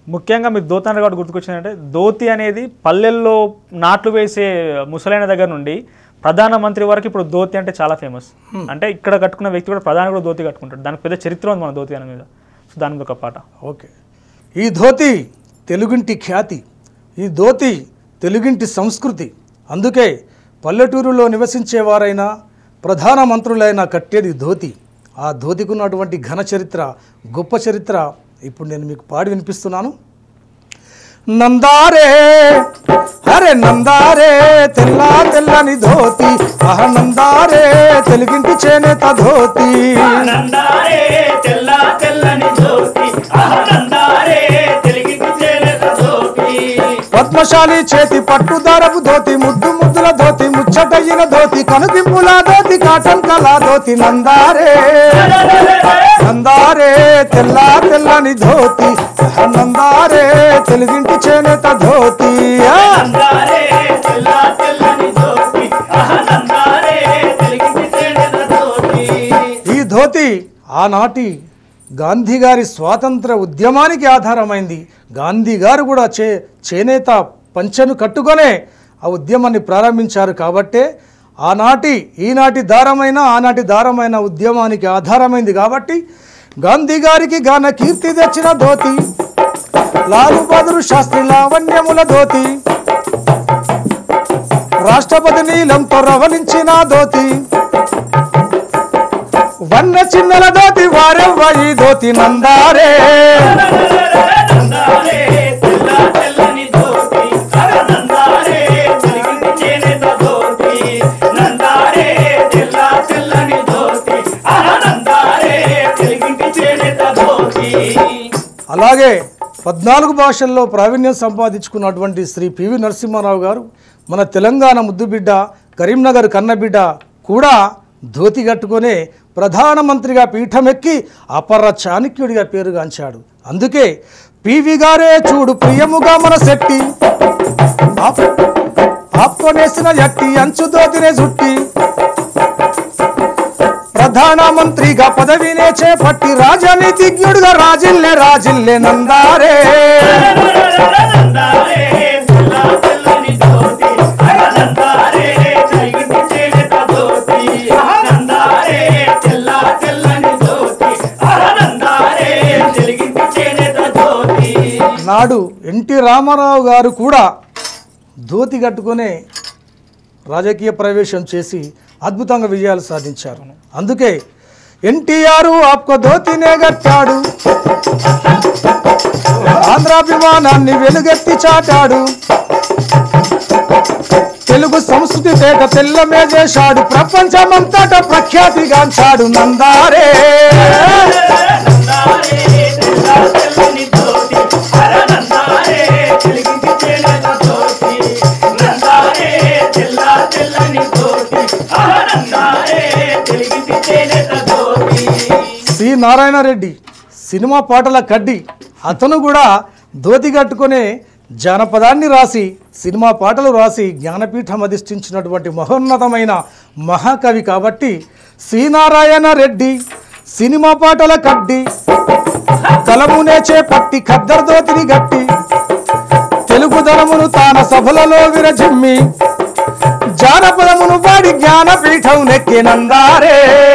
ముఖ్యంగా మీరు ధోతి అన్నారు కాబట్టి గుర్తుకొచ్చిందంటే ధోతి అనేది పల్లెల్లో నాట్లు వేసే ముసలైన దగ్గర నుండి ప్రధానమంత్రి వరకు ఇప్పుడు ధోతి అంటే చాలా ఫేమస్ అంటే ఇక్కడ కట్టుకున్న వ్యక్తి కూడా ప్రధాని కూడా ధోతి కట్టుకుంటాడు దానికి పెద్ద చరిత్ర ఉంది మన ధోతి అనే మీద సో దాని మీద ఒక పాట ఓకే ఈ ధోతి తెలుగింటి ఖ్యాతి ఈ ధోతి తెలుగింటి సంస్కృతి అందుకే పల్లెటూరులో నివసించేవారైనా ప్రధానమంత్రులైనా కట్టేది ధోతి ఆ ధోతికి ఉన్నటువంటి ఘన చరిత్ర గొప్ప చరిత్ర ఇప్పుడు నేను మీకు పాడి వినిపిస్తున్నాను నందారే అరే నందారే తెల్ల తెల్లని ధోతి ఆహ నందారే తెలుగింటి చేనేత ధోతి ఆనందారే తెల్ల తెల్లని జ్యోతి ఆనందారే తెలిగింటి చేనేత జ్యోతి పద్మశాలి చేతి పట్టు దారపు ధోతి ముద్దు ముద్దుల ధోతి ముచ్చటయ్యిన ధోతి కనుగింపుల ధోతి కాటన్ కళా ధోతి నందారే నందారే తెల్ల తెల్లని ధోతి ఆహ నందారే తెలుగింటి చేనేత ధోతి ఆ! ఆనందారే తెల్ల తెల్లని జ్యోతి ఆనందారే తెలిగింటి చేనేత జ్యోతి ఈ ధోతి ఆనాటి గాంధీ గారి స్వాతంత్ర ఉద్యమానికి ఆధారమైంది గాంధీ గారు కూడా చే చేనేత పంచెను కట్టుకొనే ఆ ఉద్యమాన్ని ప్రారంభించారు కాబట్టే ఆనాటి ఈనాటి దారమైన ఆనాటి దారమైన ఉద్యమానికి ఆధారమైంది కాబట్టి గాంధీ గారికి గాన కీర్తి తెచ్చిన ధోతి లాలు బహదూర్ శాస్త్రి లావణ్యముల ధోతి రాష్ట్రపతి నీలంతో రవలించిన ధోతి వన్న చిన్నల దోతి వారెవ్వ ఈ దోతి నందారే ఆనందారే తెల్ల తెల్లని జ్యోతి ఆనందారే తెలిగింటి చేనేత జ్యోతి నందారే తెల్ల తెల్లని జ్యోతి ఆనందారే తెలిగింటి చేనేత జ్యోతి అలాగే పద్నాలుగు భాషల్లో ప్రావీణ్యం సంపాదించుకున్నటువంటి శ్రీ పివి నరసింహారావు గారు మన తెలంగాణ ముద్దుబిడ్డ కరీంనగర్ కన్నబిడ్డ కూడా ధోతి కట్టుకొనే ప్రధానమంత్రిగా పీఠమెక్కి అపర చాణక్యుడిగా పేరుగాంచాడు అందుకే పివి గారే చూడు ప్రియముగా మన శెట్టి ఆప్- ఆప్కొనేసిన ఎట్టి అంచు దోతినే చుట్టి ప్రధానమంత్రిగా పదవినే చేపట్టి రాజనీతిజ్ఞుడిగా రాజిల్లే రాజిల్లే నందారే ఆనందారే తెల్ల తెల్లని జ్యోతి ఆనందారే తెలిగింటి చేనేత జ్యోతి ఆనందారే తెల్ల తెల్లని జ్యోతి ఆనందారే తెలిగింటి చేనేత జ్యోతి నాడు ఎన్టీ రామారావు గారు కూడా ధోతి కట్టుకునే రాజకీయ ప్రవేశం చేసి అద్భుతంగా విజయాలు సాధించారు అందుకే ఎన్టీఆర్ ఆప్కో ధోతినే కట్టాడు ఆంధ్రాభిమానాన్ని వెలుగెత్తి చాటాడు తెలుగు సంస్కృతి తేట తెల్లమే చేశాడు ప్రపంచమంతటా ప్రఖ్యాతిగాంచాడు నందారే ఆనందారే తెల్ల తెల్లని జ్యోతి ఆనందారే తెలిగింటి చేనేత జ్యోతి నందారే తెల్ల తెల్లని జ్యోతి ఆనందారే తెలిగింటి చేనేత జ్యోతి సి నారాయణ రెడ్డి సినిమా పాటల కడ్డి అతను కూడా ధోతి కట్టుకునే జానపదాన్ని రాసి సినిమా పాటలు రాసి జ్ఞానపీఠం అధిష్ఠించినటువంటి మహోన్నతమైన మహాకవి కాబట్టి సి నారాయణ రెడ్డి సినిమా పాటల కడ్డి కలమునే చేపట్టి ఖద్దరు దోతిని గట్టి తెలుగుదనమును తాన సభలలో విరజిమ్మి జానపదమును వాడి జ్ఞానపీఠం నెక్కినందారే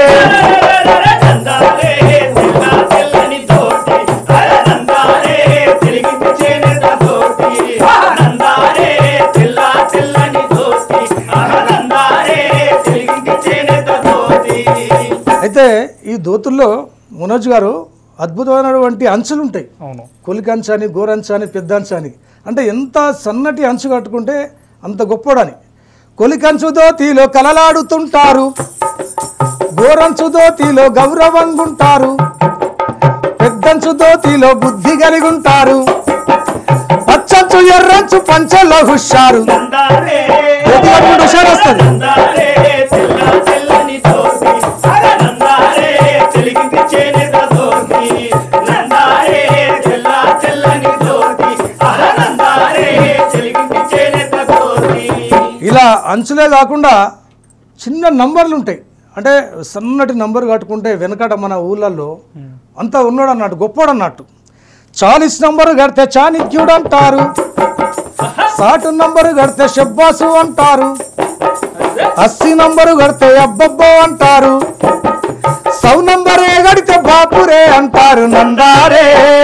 నందారే తెల్ల తెల్లని జ్యోతి నందారే తెలిగింటి చేనేత జ్యోతి నందారే తెల్ల తెల్లని జ్యోతి నందారే తెలిగింటి చేనేత జ్యోతి అయితే ఈ దోతుల్లో మనోజ్ గారు అద్భుతమైనటువంటి అంచులు ఉంటాయి అవును కొలికి అంచు అని గోరంచు అని పెద్ద అంచు అని అంటే ఎంత సన్నటి అంచు కట్టుకుంటే అంత గొప్పోడని కొలికంచు దోతిలో కలలాడుతుంటారు గోరంచు దోతిలో గౌరవంగుంటారు పెద్దంచు దోతిలో బుద్ధి కలిగి ఉంటారు పచ్చంచు ఎర్రంచు పంచలో హుషారు నందారే ప్రతి ఒక్కరు హుషారు వస్తుంది నందారే తెల్ల తెల్లని జ్యోతి నందారే తెలిగింటి చేనేత జ్యోతి నందారే తెల్ల తెల్లని జ్యోతి నందారే తెలిగింటి చేనేత జ్యోతి ఇలా అంచులే కాకుండా చిన్న నంబర్లు ఉంటాయి అంటే సన్నటి నంబర్ కట్టుకుంటే వెనకట మన ఊళ్ళల్లో అంతా ఉన్నాడు అన్నట్టు గొప్పోడు అన్నట్టు చాలీస్ నంబరు కడితే చాణిక్యుడు అంటారు సాటు నంబరు కడితే షబ్బాసు అంటారు అస్సీ నంబరు కడితే అబ్బబ్బో అంటారు సౌ నంబరే గడితే బాపురే అంటారు నందారే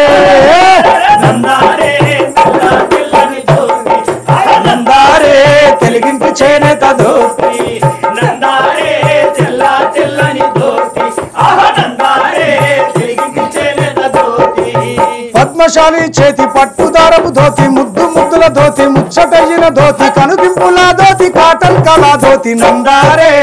నందారే తెల్ల తెల్లని జ్యోతి నందారే తెలుగింటి చేనేత ధోతి నందారే తెల్ల తెల్లని జ్యోతి ఆహ నందారే తిరిగి చేనేత జ్యోతి పద్మశాలి చేతి పట్టుదారపు ధోతి ముద్దు ముద్దుల ధోతి ముచ్చటయ్యిన ధోతి కనుగింపుల ధోతి కాటన్ కళా ధోతి నందారే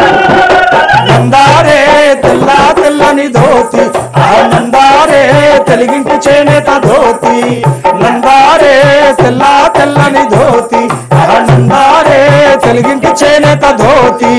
నందారే తెల్ల తెల్లని ధోతి ఆ నందారే తెలుగింటి చేనేత ధోతి నందారే తెల్ల తెల్లని ధోతి ఆ నందారే తెలుగింటి చేనేత ధోతి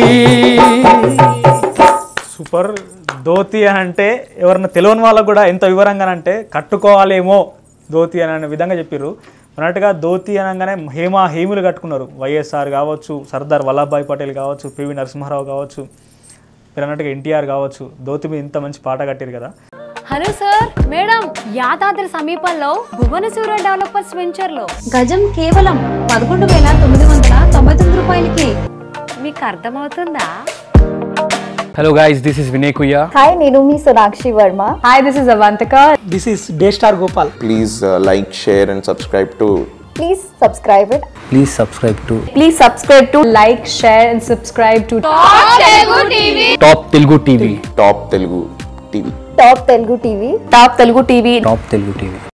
సూపర్ ధోతి అని అంటే ఎవరన్నా తెలియని వాళ్ళకు కూడా ఎంత వివరంగా అంటే కట్టుకోవాలేమో ధోతి అని అనే విధంగా చెప్పారు అన్నట్టుగా ధోతి అనగానే హేమ హేములు కట్టుకున్నారు వైఎస్ఆర్ కావచ్చు సర్దార్ వల్లభాయ్ పటేల్ కావచ్చు పివి నరసింహారావు కావచ్చు మీరు అన్నట్టుగా ఎన్టీఆర్ కావచ్చు ధోతి మీద ఇంత మంచి పాట కట్టారు కదా హలో సార్ మేడం యాదాద్రి సమీపంలో భువనసూర డెవలపర్స్ వెంచర్ లో గజం కేవలం పదకొండు వేల తొమ్మిది వందల తొంభై తొమ్మిది రూపాయలకి మీకు అర్థమవుతుందా Hello guys, this is Vinay Kuya. Hi నేను మీ Sonakshi Varma hi this is Avantika this is day star Gopal please uh, like, share, and subscribe to please subscribe it Please subscribe to please subscribe to like share and subscribe to Top Telugu TV. Top Telugu TV. Top Telugu TV top Telugu TV Top Telugu TV.